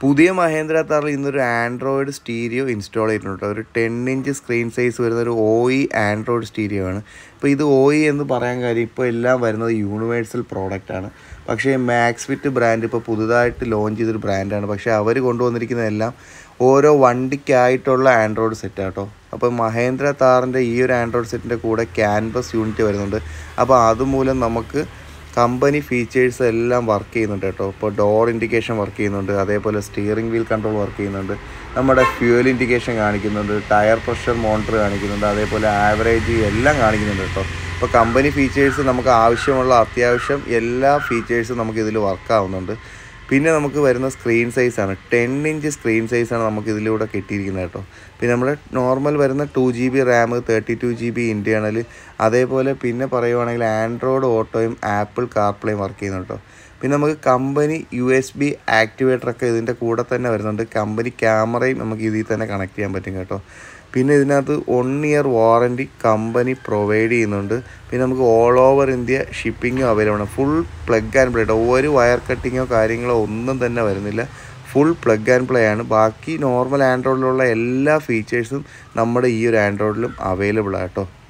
പുതിയ മഹേന്ദ്ര താറിൽ ഇന്നൊരു Android stereo install ചെയ്തിട്ടുണ്ട് കേട്ടോ. ഒരു ടെൻ ഇഞ്ച് സ്ക്രീൻ സൈസ് വരുന്ന ഒരു ഒ ഇ ആൻഡ്രോയിഡ് സ്റ്റീരിയോ ആണ് ഇപ്പോൾ ഇത് ഒ ഇ എന്ന് പറയാൻ കാര്യം ഇപ്പോൾ എല്ലാം വരുന്നത് യൂണിവേഴ്സൽ പ്രോഡക്റ്റ് ആണ് പക്ഷേ മാക്സ് ഫിറ്റ് ബ്രാൻഡ് ഇപ്പോൾ പുതുതായിട്ട് ലോഞ്ച് ചെയ്തൊരു ബ്രാൻഡാണ് പക്ഷേ അവർ കൊണ്ടുവന്നിരിക്കുന്നതെല്ലാം ഓരോ വണ്ടിക്കായിട്ടുള്ള ആൻഡ്രോയിഡ് സെറ്റ് ആട്ടോ അപ്പോൾ മഹേന്ദ്ര താറിൻ്റെ ഈ ഒരു ആൻഡ്രോയിഡ് സെറ്റിൻ്റെ കൂടെ ക്യാൻവസ് യൂണിറ്റ് വരുന്നുണ്ട് അപ്പോൾ അതുമൂലം നമുക്ക് കമ്പനി ഫീച്ചേഴ്സ് എല്ലാം വർക്ക് ചെയ്യുന്നുണ്ട് കേട്ടോ ഇപ്പോൾ ഡോർ ഇൻഡിക്കേഷൻ വർക്ക് ചെയ്യുന്നുണ്ട് അതേപോലെ സ്റ്റിയറിംഗ് വീൽ കൺട്രോൾ വർക്ക് ചെയ്യുന്നുണ്ട് നമ്മുടെ ഫ്യൂൽ ഇൻഡിക്കേഷൻ കാണിക്കുന്നുണ്ട് ടയർ പ്രഷർ മോണിറ്റർ കാണിക്കുന്നുണ്ട് അതേപോലെ ആവറേജ് എല്ലാം കാണിക്കുന്നുണ്ട് കേട്ടോ ഇപ്പോൾ കമ്പനി ഫീച്ചേഴ്സ് നമുക്ക് ആവശ്യമുള്ള അത്യാവശ്യം എല്ലാ ഫീച്ചേഴ്സും നമുക്ക് ഇതിൽ വർക്ക് ആവുന്നുണ്ട് പിന്നെ നമുക്ക് വരുന്ന സ്ക്രീൻ സൈസാണ് ടെൻ ഇഞ്ച് സ്ക്രീൻ സൈസാണ് നമുക്ക് ഇതിലൂടെ കിട്ടിയിരിക്കുന്നത് കേട്ടോ പിന്നെ നമ്മുടെ നോർമൽ വരുന്ന two G B RAM thirty two G B internal അതേപോലെ പിന്നെ പറയുവാണെങ്കിൽ ആൻഡ്രോയിഡ് ഓട്ടോയും ആപ്പിൾ കാർപ്ലേയും വർക്ക് ചെയ്യുന്നുണ്ട് കേട്ടോ പിന്നെ നമുക്ക് കമ്പനി യു എസ് ബി ആക്ടിവേറ്ററൊക്കെ ഇതിൻ്റെ കൂടെ തന്നെ വരുന്നുണ്ട് കമ്പനി ക്യാമറയും നമുക്ക് ഇതിൽ തന്നെ കണക്ട് ചെയ്യാൻ പറ്റും കേട്ടോ പിന്നെ ഇതിനകത്ത് one year warranty company provide ചെയ്യുന്നുണ്ട് പിന്നെ നമുക്ക് ഓൾ ഓവർ ഇന്ത്യ ഷിപ്പിങ്ങും അവൈലബിൾ ആണ് ഫുൾ പ്ലഗ് ആൻഡ് പ്ലേ കേട്ടോ ഒരു വയർ കട്ടിങ്ങോ കാര്യങ്ങളോ ഒന്നും തന്നെ വരുന്നില്ല ഫുൾ പ്ലഗ് ആൻഡ് പ്ലേ ആണ് ബാക്കി നോർമൽ ആൻഡ്രോയിഡിലുള്ള എല്ലാ ഫീച്ചേഴ്സും നമ്മുടെ ഈ ഒരു ആൻഡ്രോയിഡിലും അവൈലബിൾ ആണ് കേട്ടോ